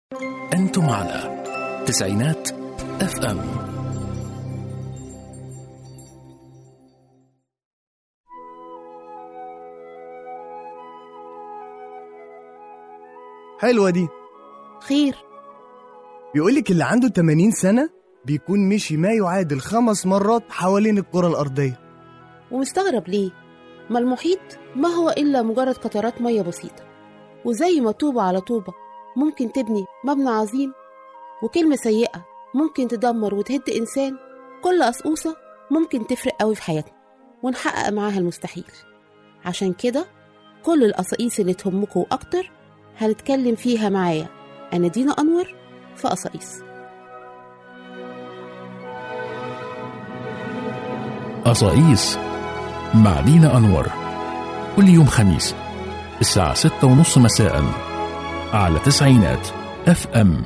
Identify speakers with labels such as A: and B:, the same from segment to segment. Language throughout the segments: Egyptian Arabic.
A: أنتم على تسعينات اف ام
B: حلوة دي
C: خير
B: بيقولك اللي عنده 80 سنة بيكون مشي ما يعادل خمس مرات حوالين الكرة الأرضية
C: ومستغرب ليه ما المحيط ما هو إلا مجرد قطرات مية بسيطة وزي ما طوبة على طوبة ممكن تبني مبنى عظيم وكلمة سيئة ممكن تدمر وتهد إنسان كل قصقوصة ممكن تفرق قوي في حياتنا ونحقق معاها المستحيل عشان كده كل القصاقيس اللي تهمكوا أكتر هنتكلم فيها معايا أنا دينا أنور في قصاقيس
A: قصايص مع دينا أنور كل يوم خميس الساعة ستة ونص مساء على تسعينات اف ام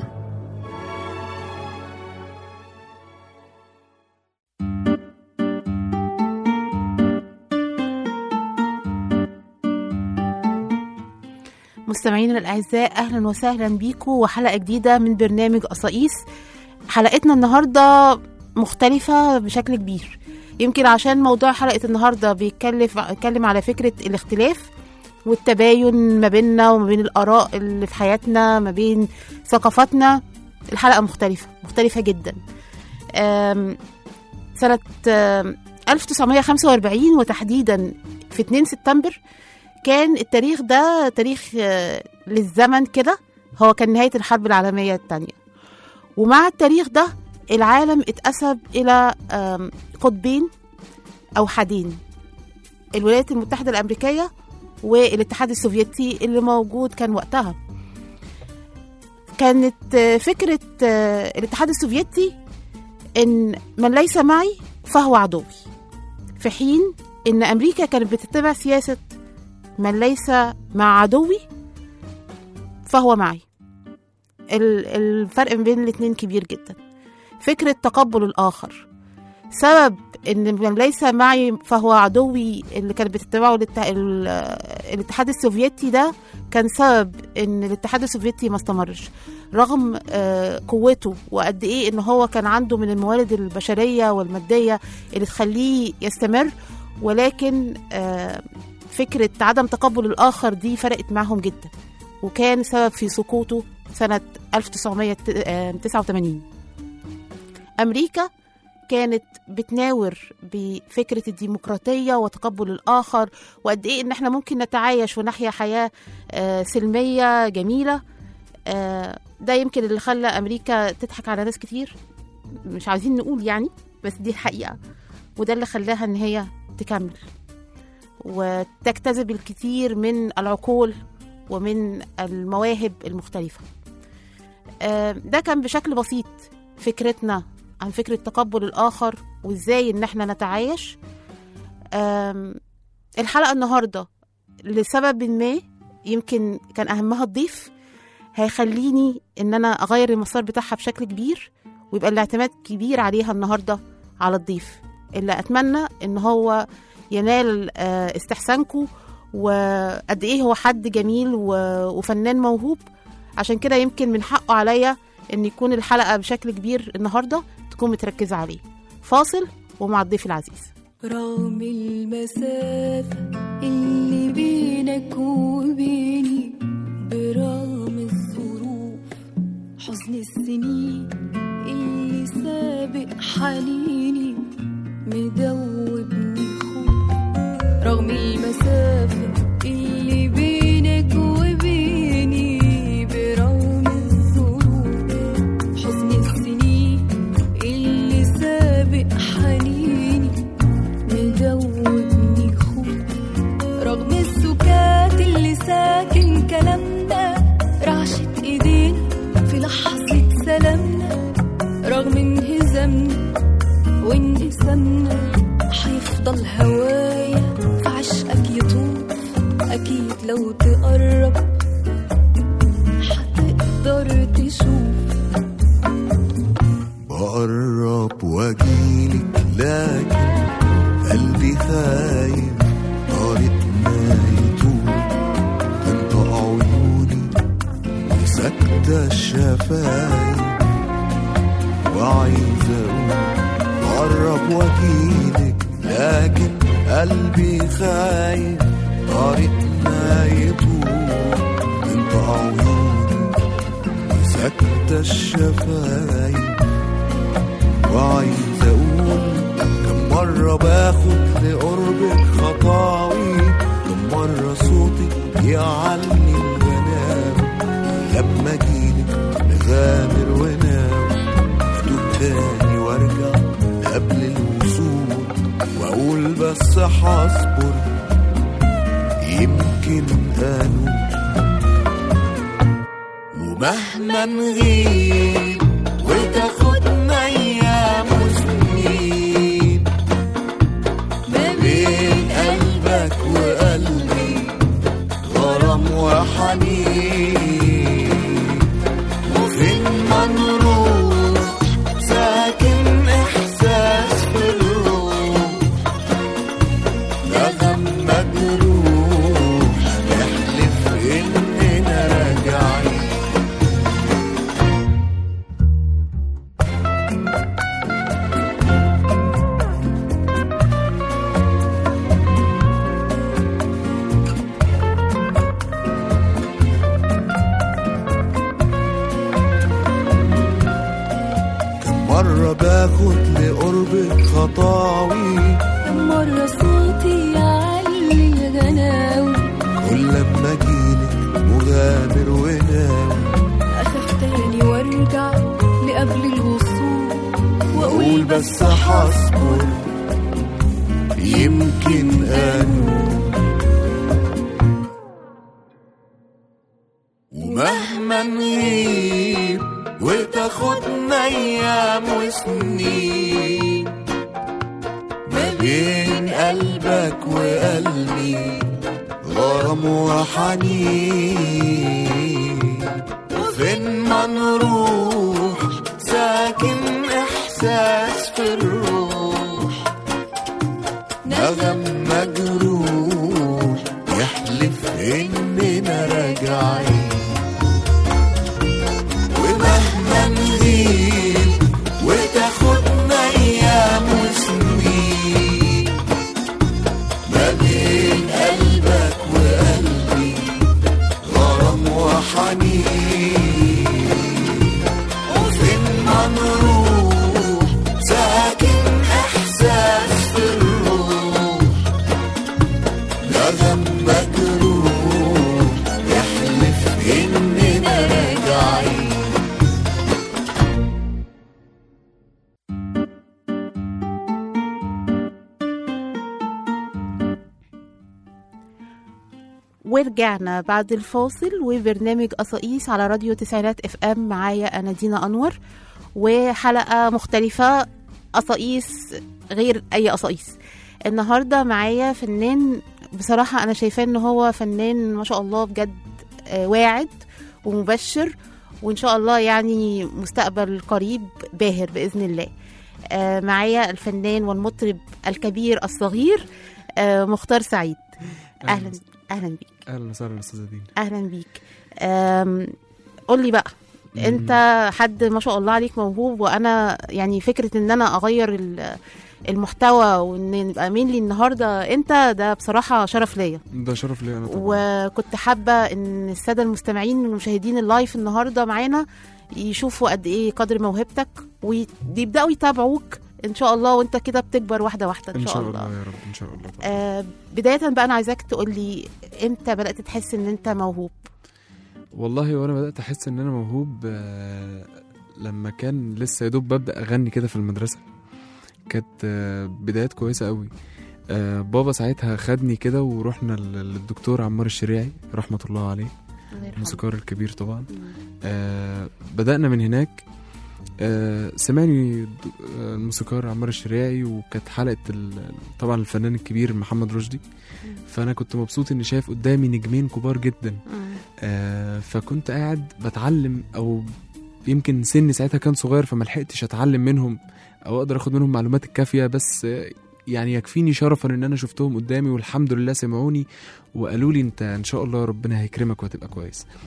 C: مستمعينا الأعزاء أهلا وسهلا بيكم وحلقة جديدة من برنامج قصاقيس حلقتنا النهاردة مختلفة بشكل كبير يمكن عشان موضوع حلقة النهاردة بيتكلف بيتكلم على فكرة الاختلاف والتباين ما بيننا وما بين الآراء اللي في حياتنا ما بين ثقافاتنا الحلقة مختلفة مختلفة جدا أم، سنة أم، 1945 وتحديدا في 2 سبتمبر كان التاريخ ده تاريخ آه، للزمن كده هو كان نهاية الحرب العالمية الثانية ومع التاريخ ده العالم اتقسم إلى آم، قطبين أو حدين الولايات المتحدة الأمريكية والاتحاد السوفيتي اللي موجود كان وقتها كانت آه، فكرة آه، الاتحاد السوفيتي إن من ليس معي فهو عدوي في حين إن أمريكا كانت بتتبع سياسة من ليس مع عدوي فهو معي ال- الفرق بين الاتنين كبير جدا فكرة تقبل الآخر سبب ان من ليس معي فهو عدوي اللي كانت بتتبعه الات- ال- الاتحاد السوفيتي ده كان سبب ان الاتحاد السوفيتي ما استمرش رغم آه، قوته وقد ايه ان هو كان عنده من الموارد البشريه والماديه اللي تخليه يستمر ولكن آه، فكره عدم تقبل الاخر دي فرقت معهم جدا وكان سبب في سقوطه سنه 1989 امريكا كانت بتناور بفكرة الديمقراطية وتقبل الآخر وقد إيه إن إحنا ممكن نتعايش ونحيا حياة آه، سلمية جميلة آه، ده يمكن اللي خلى أمريكا تضحك على ناس كتير مش عايزين نقول يعني بس دي الحقيقة وده اللي خلاها إن هي تكمل وتجتذب الكثير من العقول ومن المواهب المختلفة آه، ده كان بشكل بسيط فكرتنا عن فكرة تقبل الآخر وإزاي إن إحنا نتعايش آم، الحلقة النهاردة لسبب ما يمكن كان أهمها الضيف هيخليني إن أنا أغير المسار بتاعها بشكل كبير ويبقى الاعتماد كبير عليها النهاردة على الضيف اللي أتمنى إن هو ينال آه، استحسانكم وقد إيه هو حد جميل و- وفنان موهوب عشان كده يمكن من حقه عليا إن يكون الحلقة بشكل كبير النهاردة تكون متركزة عليه فاصل ومع الضيف العزيز
D: رغم المسافة اللي بينك وبيني برغم الظروف حزن السنين اللي سابق حنيني مدوبني خوف رغم المسافة اللي بينك وبيني برغم الظروف حزن السنين اللي سابق حنيني مدوبني خوف رغم السكات اللي ساكن كلامنا رعشة ايدينا في لحظة سلامنا رغم انهزامنا وانقسامنا هيفضل هوايا في عشقك يطوف اكيد لو تقرب هتقدر تشوف
E: بقرب واجيلك لكن قلبي خايف طريقنا يطول تنطق عيوني سكتة الشفايف وعايز اقول قرب واجيلك لكن قلبي خايف طريقنا يطول انت عيوني سكتة الشفايف وعايز اقول كم مرة باخد لقربك خطاوي كم مرة صوتي يعلي الغنام لما اجيلك نغامر ونام اتوب تاني وارجع قبل الوصول واقول بس هصبر يمكن انوب ومهما نغيب وتاخدنا ايام وسنين
D: ما
E: بين قلبك وقلبي غرام وحنين وفين ما نروح ساكن احساس في الروح نغم مجروح نحلف اننا راجعين كم مرة باخد لقربك خطاوي
D: كم مرة صوتي يعلي الغناوي
E: كل لما اجيلك مغامر وناوي
D: أخاف تاني وارجع لقبل الوصول
E: واقول بس هصبر يمكن انوب ومهما نغيب وتاخدنا ايام وسنين ما بين قلبك وقلبي غرام وحنين وفين ما نروح ساكن احساس في الروح نغم مجروح يحلف اننا راجعين ومهما نغيب وتاخدنا ايام وسنين ما بين قلبك وقلبي غرام وحنين وفين ما نروح ساكن احساس في الروح نغم مجروح يحلف اننا راجعين
C: ورجعنا بعد الفاصل وبرنامج قصايص على راديو تسعينات اف ام معايا انا دينا انور وحلقه مختلفه قصايص غير اي قصايص النهارده معايا فنان بصراحه انا شايفاه ان هو فنان ما شاء الله بجد آه، واعد ومبشر وان شاء الله يعني مستقبل قريب باهر باذن الله آه، معايا الفنان والمطرب الكبير الصغير آه، مختار سعيد اهلا اهلا بيك
F: اهلا وسهلا استاذه دينا
C: اهلا بيك أم، قول لي بقى انت حد ما شاء الله عليك موهوب وانا يعني فكره ان انا اغير ال- المحتوى وان يبقى مين لي النهارده انت ده بصراحه شرف ليا
F: ده شرف لي انا طبعا
C: وكنت حابه ان الساده المستمعين والمشاهدين اللايف النهارده معانا يشوفوا قد ايه قدر موهبتك ويبداوا يتابعوك ان شاء الله وانت كده بتكبر واحده واحده
F: ان شاء الله يا رب ان شاء الله طبعا
C: آه بدايه بقى انا عايزاك تقول لي امتى بدات تحس ان انت موهوب
F: والله وانا بدات احس ان انا موهوب آه، لما كان لسه يا دوب ببدا اغني كده في المدرسه كانت آه، بدايات كويسه قوي آه، بابا ساعتها خدني كده ورحنا لل- للدكتور عمار الشريعي رحمه الله عليه
C: الله يرحمه.
F: الموسيقار الكبير طبعا
C: مم.
F: آه بدأنا من هناك آه سمعني د- آه، الموسيقار عمار الشريعي وكانت حلقة ال- طبعا الفنان الكبير محمد رشدي فأنا كنت مبسوط إني شايف قدامي نجمين كبار جدا
C: مم.
F: آه فكنت قاعد بتعلم أو يمكن سني ساعتها كان صغير فما لحقتش أتعلم منهم أو أقدر أخد منهم معلومات الكافية بس آه، يعني يكفيني شرفا إن أنا شفتهم قدامي والحمد لله سمعوني وقالوا لي أنت إن شاء الله ربنا هيكرمك وهتبقى كويس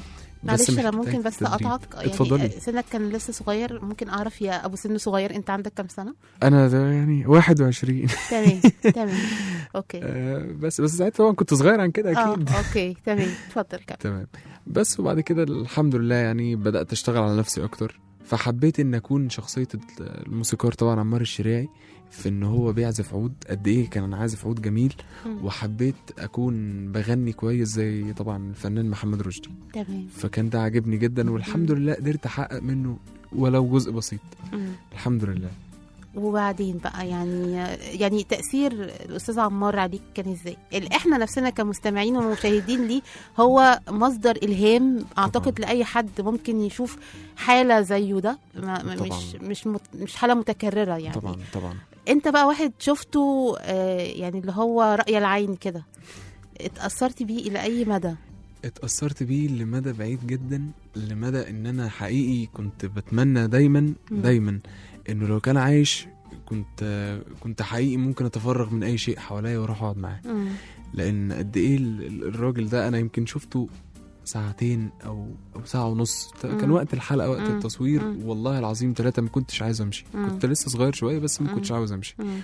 C: معلش انا
F: محتاج
C: ممكن بس
F: تدريب.
C: اقطعك يعني
F: اتفضلي.
C: سنك كان لسه صغير ممكن اعرف يا ابو سن صغير انت عندك كام سنه
F: انا ده يعني 21
C: تمام تمام اوكي
F: آه، بس بس ساعتها طبعا كنت صغير عن كده
C: اه
F: اكيد
C: اوكي تمام اتفضل كمل
F: تمام بس وبعد كده الحمد لله يعني بدات اشتغل على نفسي اكتر فحبيت ان اكون شخصيه الموسيقار طبعا عمار الشريعي في ان هو بيعزف عود قد ايه كان عازف عود جميل
C: مم.
F: وحبيت اكون بغني كويس زي طبعا الفنان محمد رشدي
C: تمام
F: فكان ده عاجبني جدا والحمد لله قدرت احقق منه ولو جزء بسيط
C: مم.
F: الحمد لله
C: وبعدين بقى يعني يعني تاثير الاستاذ عمار عليك كان ازاي ال- احنا نفسنا كمستمعين ومشاهدين ليه هو مصدر الهام اعتقد
F: طبعاً.
C: لاي حد ممكن يشوف حاله زيه ده ما ما-
F: طبعاً.
C: مش مش مت مش حاله متكرره يعني
F: طبعا طبعا
C: انت بقى واحد شفته آه، يعني اللي هو رأي العين كده اتأثرت بيه إلى أي مدى
F: اتأثرت بيه لمدى بعيد جدا لمدى ان انا حقيقي كنت بتمنى دايما
C: مم.
F: دايما انه لو كان عايش كنت كنت حقيقي ممكن اتفرغ من اي شيء حواليا واروح اقعد معاه
C: مم.
F: لان قد ايه ال- ال- الراجل ده انا يمكن شفته ساعتين او او ساعه ونص ت- كان
C: مم.
F: وقت الحلقه وقت
C: مم.
F: التصوير
C: مم.
F: والله العظيم ثلاثه ما كنتش عايز امشي
C: مم.
F: كنت لسه صغير شويه بس ما
C: مم.
F: كنتش عاوز امشي
C: مم.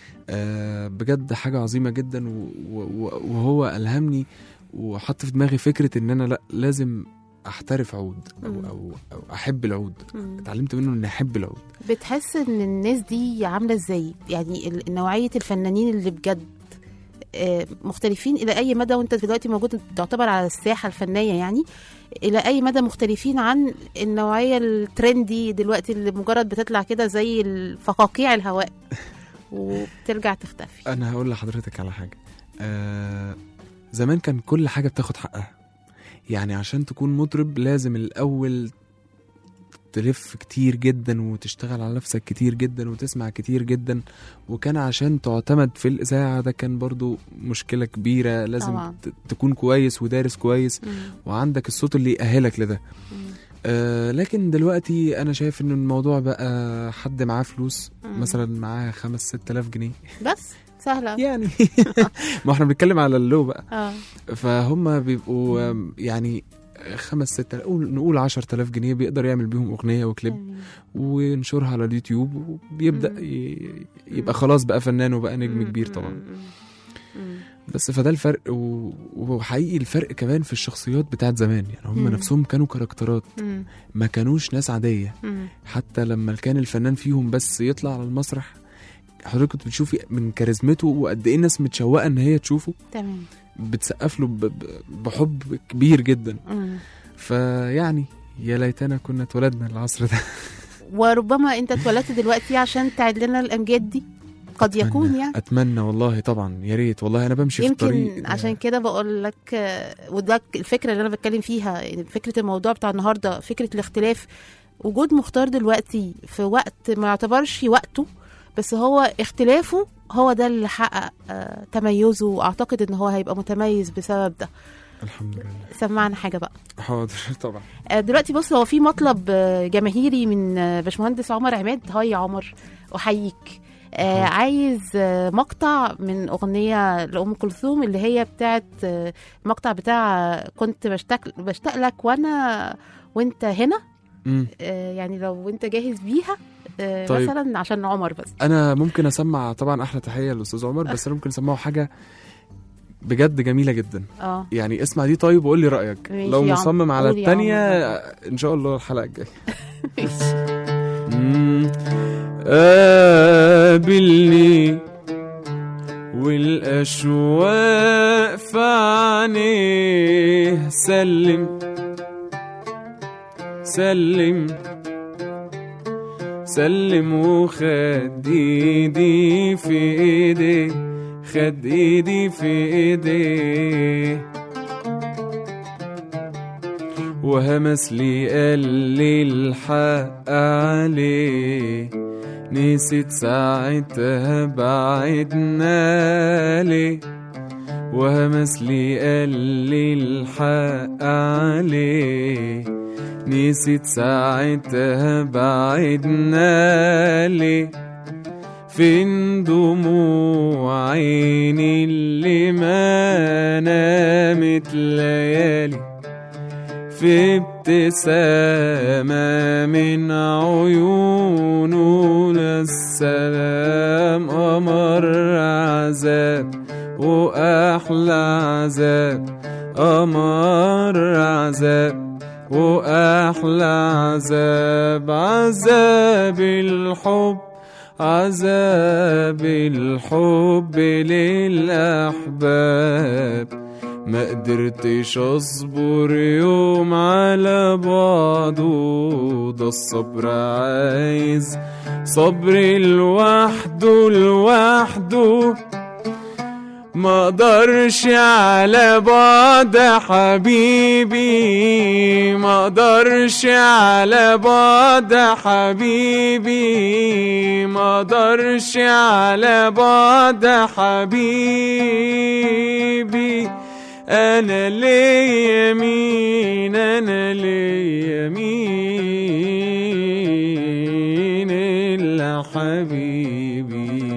F: آه بجد حاجه عظيمه جدا و- و- وهو الهمني وحط في دماغي فكره ان انا لا لازم احترف عود او
C: مم.
F: او, أو احب العود
C: مم.
F: اتعلمت منه اني احب العود
C: بتحس إن الناس دي عاملة إزاي يعني ال- نوعية الفنانين اللي بجد آه، مختلفين إلى أي مدى وأنت دلوقتي موجود تعتبر على الساحة الفنية يعني إلى أي مدى مختلفين عن النوعية الترندي دلوقتي اللي مجرد بتطلع كده زي الفقاقيع الهواء وبترجع تختفي
F: انا هقول لحضرتك على حاجه آه زمان كان كل حاجه بتاخد حقها يعني عشان تكون مطرب لازم الاول تلف كتير جدا وتشتغل على نفسك كتير جدا وتسمع كتير جدا وكان عشان تعتمد في الإذاعة ده كان برضو مشكلة كبيرة لازم
C: طبعاً.
F: ت- تكون كويس ودارس كويس
C: مم.
F: وعندك الصوت اللي يأهلك لده
C: مم.
F: آه لكن دلوقتي أنا شايف إن الموضوع بقى حد معاه فلوس
C: مم.
F: مثلا معاه خمس ست آلاف جنيه
C: بس سهلة
F: يعني ما احنا بنتكلم على اللو بقى
C: اه
F: فهم بيبقوا آم، يعني خمس ست نقول نقول 10000 جنيه بيقدر يعمل بيهم اغنيه وكليب
C: تمام.
F: وينشرها على اليوتيوب وبيبدا
C: مم.
F: ي- يبقى خلاص بقى فنان وبقى نجم
C: مم.
F: كبير طبعا
C: مم. مم.
F: بس فده الفرق و- وحقيقي الفرق كمان في الشخصيات بتاعت زمان يعني هم
C: مم.
F: نفسهم كانوا كاركترات
C: مم.
F: ما كانوش ناس عاديه
C: مم.
F: حتى لما كان الفنان فيهم بس يطلع على المسرح حضرتك كنت بتشوفي من كاريزمته وقد ايه الناس متشوقه ان هي تشوفه
C: تمام
F: بتسقف له ب- ب- بحب كبير جدا
C: مم.
F: فيعني يا ليتنا كنا اتولدنا العصر ده
C: وربما انت اتولدت دلوقتي عشان تعد لنا الامجاد دي قد يكون
F: أتمنى-
C: يعني
F: اتمنى والله طبعا يا ريت والله انا بمشي في الطريق
C: يمكن عشان كده بقول لك آه، وده الفكره اللي انا بتكلم فيها يعني فكره الموضوع بتاع النهارده فكره الاختلاف وجود مختار دلوقتي في وقت ما يعتبرش وقته بس هو اختلافه هو ده اللي حقق آه، تميزه واعتقد ان هو هيبقى متميز بسبب ده
F: الحمد لله
C: سمعنا حاجه بقى
F: حاضر طبعا
C: آه، دلوقتي بص هو في مطلب آه، جماهيري من آه، باشمهندس عمر عماد هاي يا عمر احييك آه
F: حاضر.
C: عايز آه مقطع من اغنيه لام كلثوم اللي هي بتاعت آه المقطع بتاع آه، كنت بشتاق بشتاق لك وانا وانت هنا
F: مم.
C: آه يعني لو انت جاهز بيها آه
F: طيب.
C: مثلا عشان عمر بس
F: انا ممكن اسمع طبعا احلى تحيه للاستاذ عمر بس انا ممكن اسمعه حاجه بجد جميله جدا
C: اه
F: يعني اسمع دي طيب وقول لي رايك
C: ماشي
F: لو
C: يا عم.
F: مصمم على
C: قول يا
F: التانية
C: عم.
F: ان شاء الله الحلقه الجايه
C: ماشي.
F: مم. قابلني والأشواق في عينيه سلم سلم سلم وخد ايدي في ايدي خد ايدي في ايدي وهمس لي قال لي الحق عليه نسيت ساعتها بعدنا ليه وهمس لي قال لي الحق عليه نسيت ساعتها بعدنا ليه فين دموع عيني اللي ما نامت ليالي في ابتسامة من عيونه للسلام قمر عذاب وأحلى عذاب قمر عذاب وأحلى عذاب عذاب الحب عذاب الحب للأحباب ما قدرتش اصبر يوم على بعضه ده الصبر عايز صبر لوحده لوحده ما اقدرش على بعد حبيبي ما اقدرش على بعد حبيبي ما اقدرش على بعد حبيبي انا ليا مين انا ليا مين الا حبيبي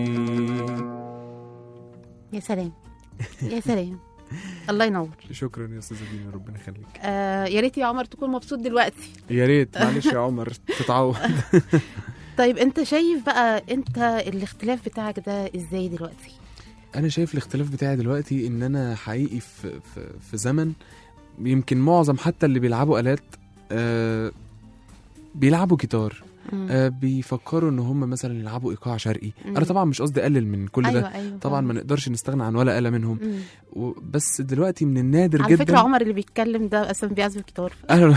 C: يا سلام يا سلام الله ينور
F: شكرا يا استاذه دينا ربنا يخليك
C: آه يا ريت يا عمر تكون مبسوط دلوقتي
F: يا ريت معلش يا عمر تتعوض
C: طيب انت شايف بقى انت الاختلاف بتاعك ده ازاي دلوقتي
F: انا شايف الاختلاف بتاعي دلوقتي ان انا حقيقي في في, في زمن يمكن معظم حتى اللي بيلعبوا الات آه بيلعبوا جيتار
C: مم.
F: آه بيفكروا ان هم مثلا يلعبوا ايقاع شرقي
C: مم.
F: انا طبعا مش قصدي اقلل من كل
C: ايوه
F: ده
C: ايوه
F: طبعا ما
C: فاهمة.
F: نقدرش نستغنى عن ولا آلة منهم
C: مم.
F: و- بس دلوقتي من النادر
C: على
F: جدا
C: فكره عمر اللي بيتكلم ده اصلا بيعزف جيتار
F: اهلا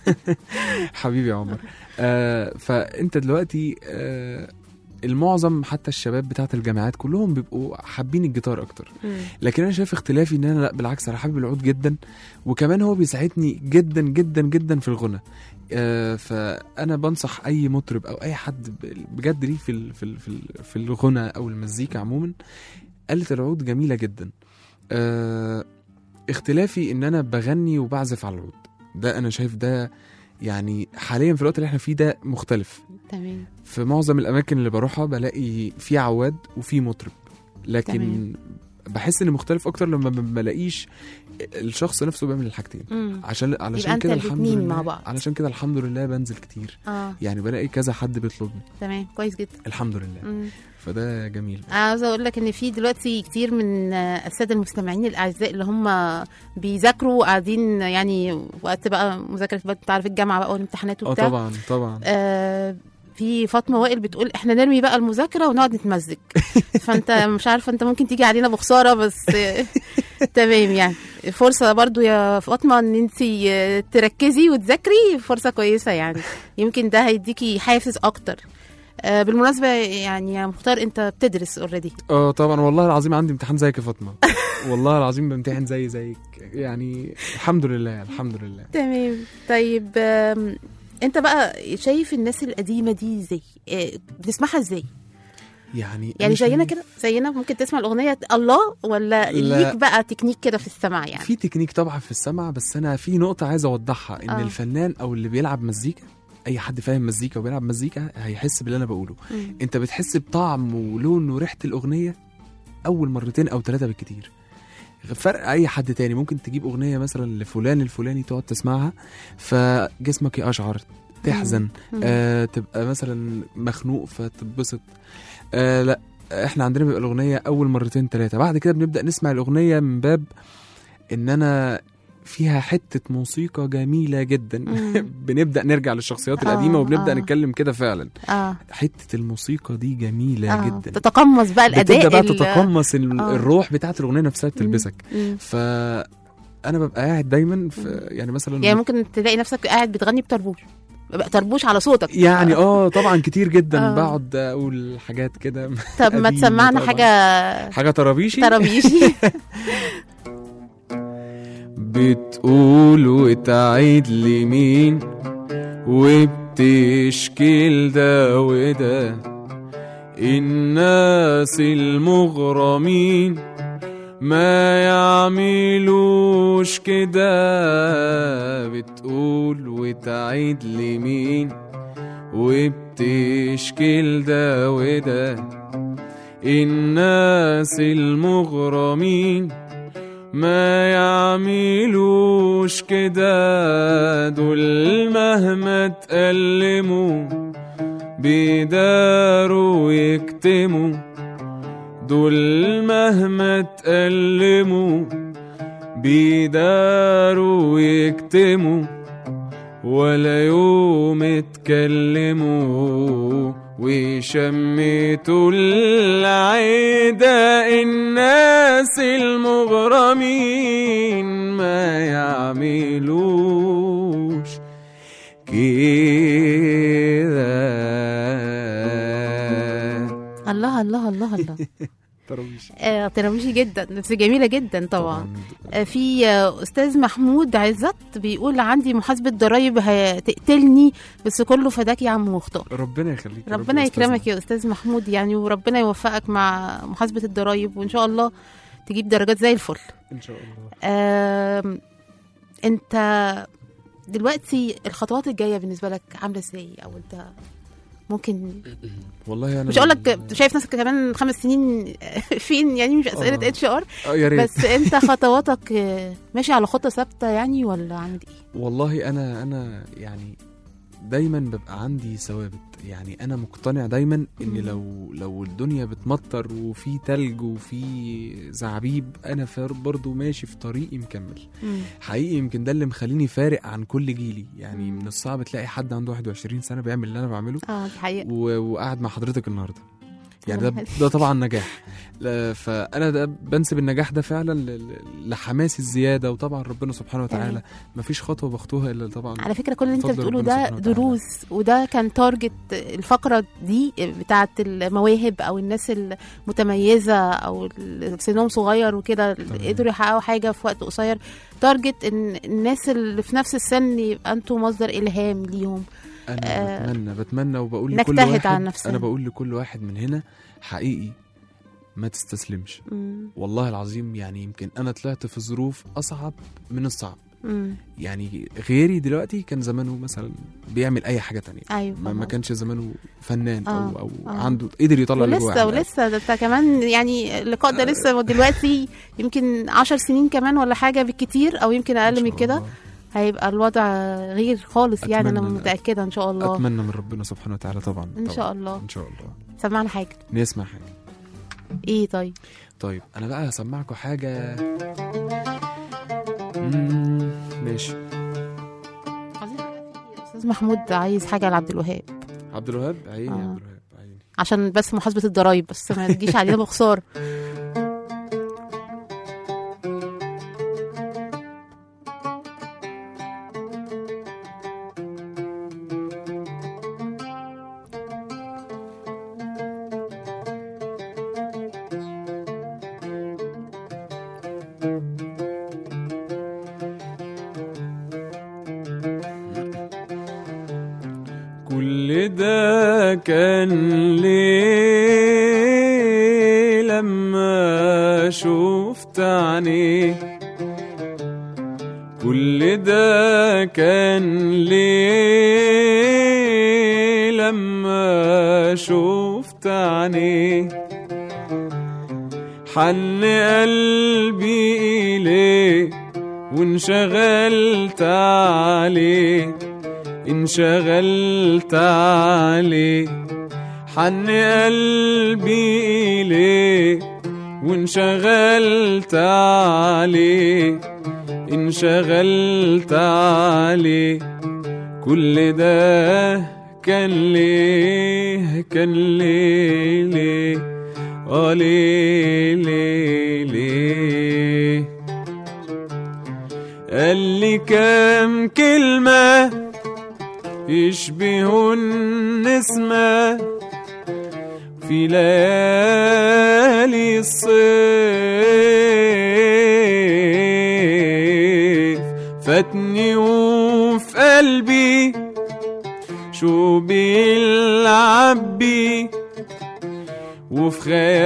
F: حبيبي يا عمر آه فانت دلوقتي آه المعظم حتى الشباب بتاعت الجامعات كلهم بيبقوا حابين الجيتار اكتر
C: مم.
F: لكن انا شايف اختلافي ان انا لا بالعكس انا حابب العود جدا وكمان هو بيساعدني جدا جدا جدا في الغنى آه فانا بنصح اي مطرب او اي حد ب- بجد ليه في ال- في ال- في ال- في الغنى او المزيكا عموما آلة العود جميله جدا آه اختلافي ان انا بغني وبعزف على العود ده انا شايف ده يعني حاليا في الوقت اللي احنا فيه ده مختلف
C: تمام
F: في معظم الاماكن اللي بروحها بلاقي في عواد وفي مطرب لكن
C: تمام.
F: بحس ان مختلف اكتر لما ما بلاقيش الشخص نفسه بيعمل الحاجتين
C: مم.
F: عشان
C: يبقى
F: علشان
C: أنت
F: كده الحمد
C: الاتنين
F: لله
C: مع بعض.
F: علشان كده الحمد لله بنزل كتير
C: اه
F: يعني بلاقي كذا حد بيطلبني
C: تمام كويس جدا
F: الحمد لله
C: مم.
F: فده جميل
C: انا عاوزه اقول لك ان في دلوقتي كتير من آه، الساده المستمعين الاعزاء اللي هم بيذاكروا قاعدين يعني وقت بقى مذاكره بقى انت عارف الجامعه بقى والامتحانات
F: اه
C: وبتاع
F: طبعا طبعا
C: آه في فاطمه وائل بتقول احنا نرمي بقى المذاكره ونقعد نتمزج فانت مش عارفه انت ممكن تيجي علينا بخساره بس آه، تمام يعني فرصه برضو يا فاطمه ان انت آه، تركزي وتذاكري فرصه كويسه يعني يمكن ده هيديكي حافز اكتر آه بالمناسبه يعني يا مختار انت بتدرس اوريدي
F: اه طبعا والله العظيم عندي امتحان زيك يا فاطمه والله العظيم بامتحن زي زيك يعني الحمد لله الحمد لله
C: تمام طيب آم، انت بقى شايف الناس القديمه دي ازاي آه، بتسمعها ازاي
F: يعني
C: يعني
F: أنا
C: زينا
F: شايف
C: كده زينا ممكن تسمع الاغنيه الله ولا
F: لا.
C: ليك بقى تكنيك كده في السمع يعني
F: في تكنيك طبعا في السمع بس انا في نقطه عايز اوضحها ان
C: آه.
F: آه. الفنان او اللي بيلعب مزيكا اي حد فاهم مزيكا وبيلعب مزيكا هيحس باللي انا بقوله
C: مم.
F: انت بتحس بطعم ولون وريحه الاغنيه اول مرتين او ثلاثه بالكتير فرق اي حد تاني ممكن تجيب اغنيه مثلا لفلان الفلاني تقعد تسمعها فجسمك يقشعر تحزن
C: مم.
F: آه تبقى مثلا مخنوق فتتبسط آه لا احنا عندنا بيبقى الاغنيه اول مرتين ثلاثه بعد كده بنبدا نسمع الاغنيه من باب ان انا فيها حته موسيقى جميله جدا
C: مم.
F: بنبدا نرجع للشخصيات
C: آه،
F: القديمه وبنبدا
C: آه.
F: نتكلم كده فعلا
C: اه
F: حته الموسيقى دي جميله
C: اه
F: جدا
C: تتقمص بقى الاداء
F: بتبدا بقى
C: ال-
F: تتقمص ال-
C: آه.
F: الروح بتاعت الاغنيه نفسها بتلبسك
C: مم.
F: ف انا ببقى قاعد دايما في يعني مثلا
C: يعني ممكن تلاقي نفسك قاعد بتغني بطربوش بقى طربوش على صوتك
F: يعني اه طبعا كتير جدا
C: آه.
F: بقعد اقول حاجات كده
C: طب ما
F: قديمة
C: تسمعنا
F: طبعاً.
C: حاجه
F: حاجه طرابيشي
C: طرابيشي
F: بتقول وتعيد لي مين وبتشكل ده وده الناس المغرمين ما يعملوش كده بتقول وتعيد لي مين وبتشكل ده وده الناس المغرمين ما يعملوش كده دول مهما تألموا بيداروا يكتموا دول مهما تألموا بيداروا يكتموا ولا يوم اتكلموا وشميتوا العيدة الناس المغرمين ما يعملوش كده
C: الله الله الله الله
F: تراويش
C: آه، تراويشي جدا بس جميله جدا طبعا آه، في آه، استاذ محمود عزت بيقول عندي محاسبه ضرايب هتقتلني بس كله فداك يا عم مختار
F: ربنا يخليك يا رب
C: ربنا
F: يا
C: يكرمك
F: أستاذنا.
C: يا استاذ محمود يعني وربنا يوفقك مع محاسبه الضرايب وان شاء الله تجيب درجات زي الفل
F: ان شاء الله
C: آم، انت دلوقتي الخطوات الجايه بالنسبه لك عامله ازاي او انت ممكن
F: والله انا
C: مش اقول لك شايف نفسك كمان خمس سنين فين يعني مش اسئله
F: آه.
C: اتش ار
F: آه، يا ريت
C: بس انت خطواتك آه، ماشي على خطه ثابته يعني ولا عامل ايه
F: والله انا انا يعني دايما ببقى عندي ثوابت يعني انا مقتنع دايما ان
C: مم.
F: لو لو الدنيا بتمطر وفي تلج وفي زعبيب انا فار- برضو ماشي في طريقي مكمل
C: مم.
F: حقيقي يمكن ده اللي مخليني فارق عن كل جيلي يعني
C: مم.
F: من الصعب تلاقي حد عنده 21 سنه بيعمل اللي انا بعمله
C: اه دي حقيقه
F: و- وقاعد مع حضرتك النهارده يعني
C: الله
F: ده
C: يخليك.
F: ده طبعا نجاح لا، فانا ده بنسب النجاح ده فعلا ل- ل- لحماسي الزياده وطبعا ربنا سبحانه وتعالى مفيش خطوه بخطوها الا طبعا
C: على فكره كل اللي انت
F: بفضل
C: بتقوله
F: ربنا
C: ده
F: سبحانه وتعالى.
C: دروس وده كان تارجت الفقره دي بتاعه المواهب او الناس المتميزه او اللي سنهم صغير وكده قدروا يحققوا حاجه في وقت قصير تارجت ان الناس اللي في نفس السن يبقى انتوا مصدر الهام ليهم
F: انا
C: آه،
F: بتمنى بتمنى وبقول لكل
C: نجتهد
F: واحد
C: على نفسنا.
F: انا بقول لكل واحد من هنا حقيقي ما تستسلمش
C: مم.
F: والله العظيم يعني يمكن انا طلعت في ظروف اصعب من الصعب
C: مم.
F: يعني غيري دلوقتي كان زمانه مثلا بيعمل اي حاجه تانية
C: ايوه
F: ما, ما
C: فاهمة.
F: كانش زمانه فنان
C: آه،
F: او او
C: آه.
F: عنده قدر يطلع اللي جواه
C: ولسه
F: على الأقل.
C: ولسه ده انت كمان يعني اللقاء ده لسه دلوقتي يمكن عشر سنين كمان ولا حاجه بالكتير او يمكن
F: إن
C: اقل
F: شاء
C: من كده
F: الله.
C: هيبقى الوضع غير خالص يعني انا
F: أتمنى-
C: متاكده ان شاء الله
F: اتمنى من ربنا سبحانه وتعالى طبعا
C: ان
F: طبعاً.
C: شاء الله
F: ان شاء الله
C: سمعنا حاجه
F: نسمع حاجه
C: ايه طيب
F: طيب انا بقى هسمعكم حاجه مم، ماشي
C: استاذ محمود عايز حاجه لعبد الوهاب
F: عبد الوهاب عيني يا
C: آه.
F: عبد الوهاب عيني
C: عشان بس محاسبه الضرايب بس ما تجيش علينا بخساره
F: كل ده كان ليه لما شفت عينيه كل ده كان ليه لما شفت عينيه حن قلبي إليه وانشغلت عليه انشغلت عليه حن قلبي إليه وانشغلت عليه انشغلت عليه كل ده كان ليه كان ليه ليه اه ليه ليه ليه قال لي كام كلمة يشبهوا النسمة في ليالي الصيف فاتني وفي قلبي شو بيلعب بي وفي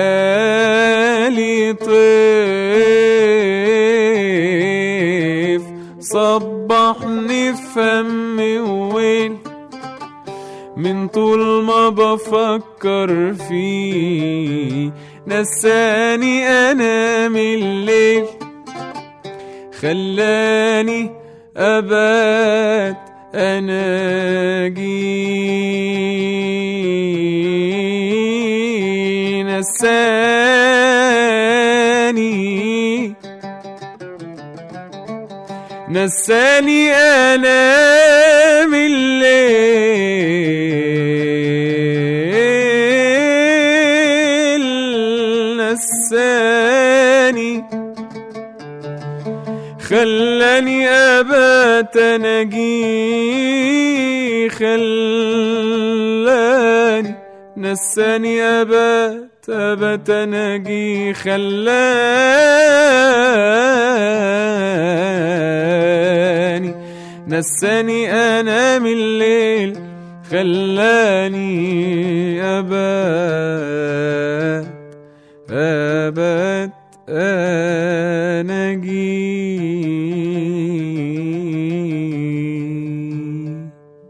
F: خيالي طيف صبحني في فمي وويل من طول ما بفكر فيه نساني انام الليل خلاني أبات أناجي نساني نساني أنا من الليل نساني خلاني أبات نجي خلاني نساني أبات أبات نجي خلاني نساني أنا من الليل خلاني أبات أبات أنجي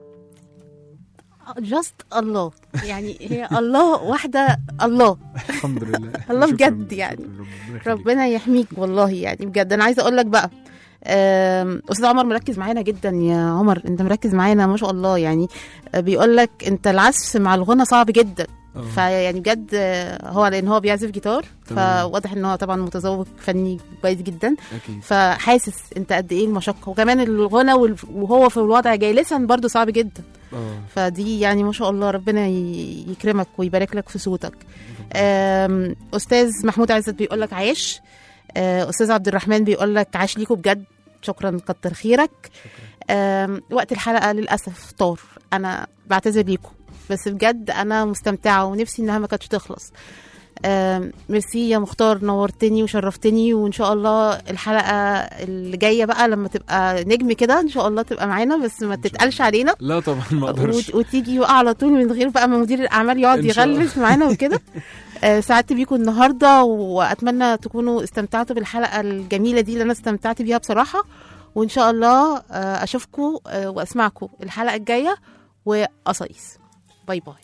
C: جاست الله يعني هي الله واحده الله
F: الحمد لله
C: الله
F: شكراً-
C: بجد يعني.
F: شكراً ربنا يخليك.
C: ربنا يحميك والله يعني بجد انا عايزه اقول لك بقى آم، استاذ عمر مركز معانا جدا يا عمر انت مركز معانا ما شاء الله يعني بيقول لك انت العزف مع الغنى صعب جدا
F: آه.
C: فيعني بجد آه، هو لان هو بيعزف جيتار
F: تمام.
C: فواضح ان هو طبعا متذوق فني كويس جدا
F: أكيد
C: فحاسس انت قد ايه المشقه وكمان الغنى وال- وهو في الوضع جالسا برضو صعب جدا
F: اه
C: فدي يعني ما شاء الله ربنا ي- يكرمك ويبارك لك في صوتك آم، استاذ محمود عزت بيقول لك عاش آه، استاذ عبد الرحمن بيقول لك عاش ليكوا بجد شكرا كتر خيرك آم، وقت الحلقه للاسف طار انا بعتذر ليكم بس بجد انا مستمتعه ونفسي انها ما كانتش تخلص آم، ميرسي يا مختار نورتني وشرفتني وان شاء الله الحلقه اللي جايه بقى لما تبقى نجم كده ان شاء الله تبقى معانا بس ما تتقلش علينا
F: لا طبعا ما اقدرش
C: وت- وتيجي بقى على طول من غير بقى ما مدير الاعمال يقعد
F: إن شاء الله.
C: يغلس معانا وكده آه، سعدت بيكم النهارده واتمنى تكونوا استمتعتوا بالحلقه الجميله دي اللي انا استمتعت بيها بصراحه وان شاء الله آه، اشوفكم آه، واسمعكم الحلقه الجايه وقصايص باي باي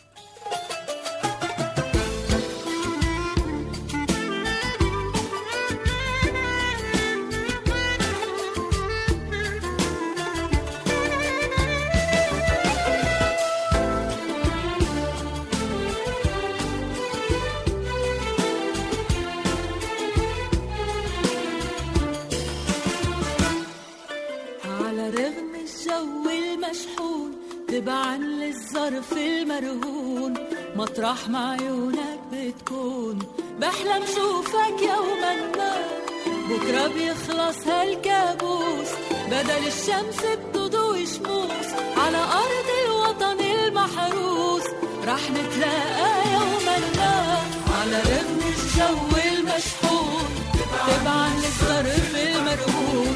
D: على رغم الجو المشحون تبعا للظرف المرهون مطرح ما عيونك بتكون بحلم شوفك يوما ما بكرة بيخلص هالكابوس بدل الشمس بتضوي شموس على أرض الوطن المحروس رح نتلاقى يوما ما على رغم الجو المشحون تبعا للظرف المرهون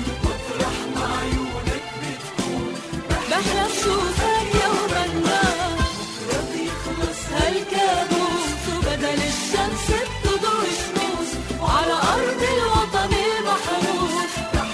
D: بحلم شوفك يوما ما بكرة بيخلص هالكابوس وبدل الشمس بتضوي شموس وعلى أرض الوطن المحروس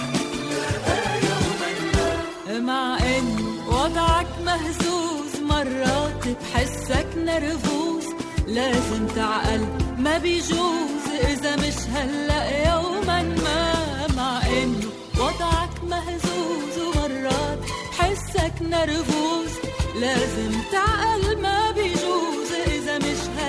D: مع إن وضعك مهزوز مرات بحسك نرفوز لازم تعقل ما بيجوز إذا مش هلأ يوما ما مع إنه وضعك مهزوز ومرات حسك نرفوز لازم تعقل ما بيجوز إذا مش